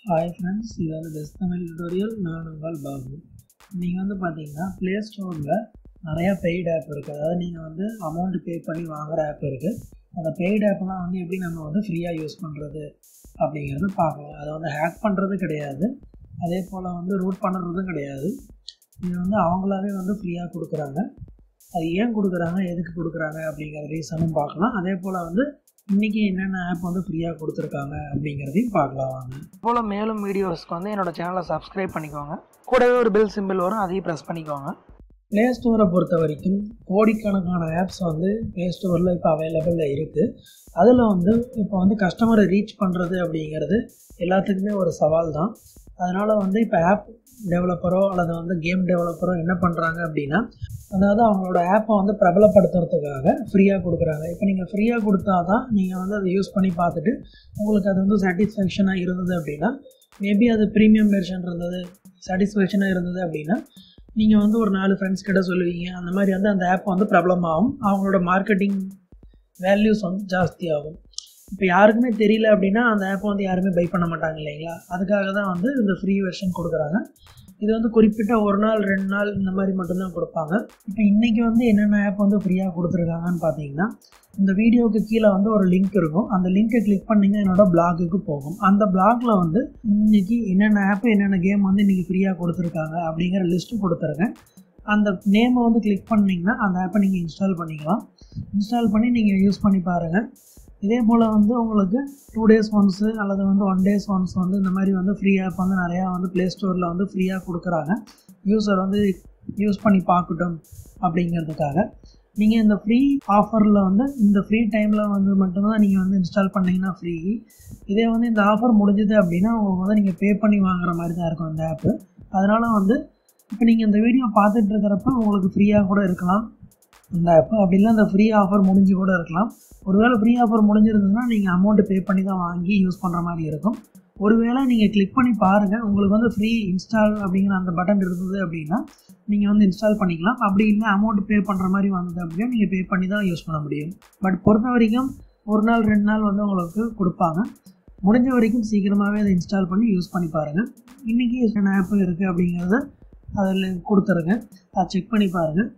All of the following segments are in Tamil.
ஹாய் ஃப்ரெண்ட்ஸ் இது வந்து பெஸ்ட் தமிழ் டுட்டோரியல் நான் உங்கள் பாபு நீங்கள் வந்து பார்த்தீங்கன்னா ப்ளே ஸ்டோரில் நிறையா பெய்டு ஆப் இருக்குது அதாவது நீங்கள் வந்து அமௌண்ட் பே பண்ணி வாங்குகிற ஆப் இருக்குது அந்த பெய்டு ஆப்லாம் வந்து எப்படி நம்ம வந்து ஃப்ரீயாக யூஸ் பண்ணுறது அப்படிங்கிறது பார்க்கலாம் அதை வந்து ஹேக் பண்ணுறது கிடையாது அதே போல் வந்து ரூட் பண்ணுறதும் கிடையாது இது வந்து அவங்களாவே வந்து ஃப்ரீயாக கொடுக்குறாங்க அது ஏன் கொடுக்குறாங்க எதுக்கு கொடுக்குறாங்க அப்படிங்கிற ரீசனும் பார்க்கலாம் அதே போல் வந்து இன்றைக்கி என்னென்ன ஆப் வந்து ஃப்ரீயாக கொடுத்துருக்காங்க அப்படிங்கிறதையும் பார்க்கலாம் வாங்க போல் மேலும் வீடியோஸ்க்கு வந்து என்னோடய சேனலை சப்ஸ்கிரைப் பண்ணிக்கோங்க கூடவே ஒரு பெல் சிம்பிள் வரும் அதையும் ப்ரெஸ் பண்ணிக்கோங்க ப்ளே ஸ்டோரை பொறுத்த வரைக்கும் கோடிக்கணக்கான ஆப்ஸ் வந்து ப்ளே ஸ்டோரில் இப்போ அவைலபிளில் இருக்குது அதில் வந்து இப்போ வந்து கஸ்டமரை ரீச் பண்ணுறது அப்படிங்கிறது எல்லாத்துக்குமே ஒரு சவால் தான் அதனால் வந்து இப்போ ஆப் டெவலப்பரோ அல்லது வந்து கேம் டெவலப்பரோ என்ன பண்ணுறாங்க அப்படின்னா அதாவது அவங்களோட ஆப்பை வந்து பிரபலப்படுத்துறதுக்காக ஃப்ரீயாக கொடுக்குறாங்க இப்போ நீங்கள் ஃப்ரீயாக கொடுத்தா தான் நீங்கள் வந்து அதை யூஸ் பண்ணி பார்த்துட்டு உங்களுக்கு அது வந்து சாட்டிஸ்ஃபேக்ஷனாக இருந்தது அப்படின்னா மேபி அது ப்ரீமியம் வெர்ஷன் இருந்தது சாட்டிஸ்ஃபேக்ஷனாக இருந்தது அப்படின்னா நீங்கள் வந்து ஒரு நாலு ஃப்ரெண்ட்ஸ் கிட்ட சொல்லுவீங்க அந்த மாதிரி வந்து அந்த ஆப் வந்து பிரபலமாகும் அவங்களோட மார்க்கெட்டிங் வேல்யூஸ் வந்து ஜாஸ்தியாகும் இப்போ யாருக்குமே தெரியல அப்படின்னா அந்த ஆப்பை வந்து யாருமே பை பண்ண மாட்டாங்க இல்லைங்களா அதுக்காக தான் வந்து இந்த ஃப்ரீ வெர்ஷன் கொடுக்குறாங்க இது வந்து குறிப்பிட்ட ஒரு நாள் ரெண்டு நாள் இந்த மாதிரி மட்டும்தான் கொடுப்பாங்க இப்போ இன்றைக்கி வந்து என்னென்ன ஆப் வந்து ஃப்ரீயாக கொடுத்துருக்காங்கன்னு பார்த்தீங்கன்னா இந்த வீடியோவுக்கு கீழே வந்து ஒரு லிங்க் இருக்கும் அந்த லிங்க்கை கிளிக் பண்ணிங்கன்னா என்னோட பிளாகுக்கு போகும் அந்த பிளாகில் வந்து இன்றைக்கி என்னென்ன ஆப் என்னென்ன கேம் வந்து இன்றைக்கி ஃப்ரீயாக கொடுத்துருக்காங்க அப்படிங்கிற லிஸ்ட்டு கொடுத்துருக்கேன் அந்த நேமை வந்து கிளிக் பண்ணிங்கன்னா அந்த ஆப்பை நீங்கள் இன்ஸ்டால் பண்ணிக்கலாம் இன்ஸ்டால் பண்ணி நீங்கள் யூஸ் பண்ணி பாருங்கள் இதே போல் வந்து உங்களுக்கு டூ டேஸ் ஒன்ஸு அல்லது வந்து ஒன் டேஸ் ஒன்ஸ் வந்து இந்த மாதிரி வந்து ஃப்ரீ ஆப் வந்து நிறையா வந்து ப்ளே ஸ்டோரில் வந்து ஃப்ரீயாக கொடுக்குறாங்க யூஸர் வந்து யூஸ் பண்ணி பார்க்கட்டும் அப்படிங்கிறதுக்காக நீங்கள் இந்த ஃப்ரீ ஆஃபரில் வந்து இந்த ஃப்ரீ டைமில் வந்து மட்டும்தான் நீங்கள் வந்து இன்ஸ்டால் பண்ணிங்கன்னா ஃப்ரீ இதே வந்து இந்த ஆஃபர் முடிஞ்சது அப்படின்னா உங்களுக்கு வந்து நீங்கள் பே பண்ணி வாங்குற மாதிரி தான் இருக்கும் இந்த ஆப்பு அதனால் வந்து இப்போ நீங்கள் இந்த வீடியோ பார்த்துட்டு இருக்கிறப்ப உங்களுக்கு ஃப்ரீயாக கூட இருக்கலாம் இந்த ஆப்பு அப்படி இல்லை அந்த ஃப்ரீ ஆஃபர் முடிஞ்சு கூட இருக்கலாம் ஒருவேளை ஃப்ரீ ஆஃபர் முடிஞ்சிருந்ததுன்னா நீங்கள் அமௌண்ட்டு பே பண்ணி தான் வாங்கி யூஸ் பண்ணுற மாதிரி இருக்கும் ஒருவேளை நீங்கள் கிளிக் பண்ணி பாருங்கள் உங்களுக்கு வந்து ஃப்ரீ இன்ஸ்டால் அப்படிங்கிற அந்த பட்டன் இருந்தது அப்படின்னா நீங்கள் வந்து இன்ஸ்டால் பண்ணிக்கலாம் அப்படி இல்லை அமௌண்ட் பே பண்ணுற மாதிரி வந்தது அப்படின்னா நீங்கள் பே பண்ணி தான் யூஸ் பண்ண முடியும் பட் பொறுத்த வரைக்கும் ஒரு நாள் ரெண்டு நாள் வந்து உங்களுக்கு கொடுப்பாங்க முடிஞ்ச வரைக்கும் சீக்கிரமாகவே அதை இன்ஸ்டால் பண்ணி யூஸ் பண்ணி பாருங்கள் இன்றைக்கி என்னென்ன ஆப்பு இருக்குது அப்படிங்கிறத அதில் கொடுத்துருங்க அதை செக் பண்ணி பாருங்கள்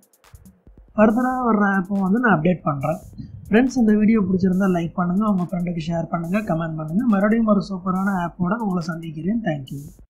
ஃபர்தராக வர்ற ஆப்பும் வந்து நான் அப்டேட் பண்ணுறேன் ஃப்ரெண்ட்ஸ் இந்த வீடியோ பிடிச்சிருந்தா லைக் பண்ணுங்கள் உங்கள் ஃப்ரெண்டுக்கு ஷேர் பண்ணுங்கள் கமெண்ட் பண்ணுங்கள் மறுபடியும் ஒரு சூப்பரான ஆப்போட உங்களை சந்திக்கிறேன் தேங்க்யூ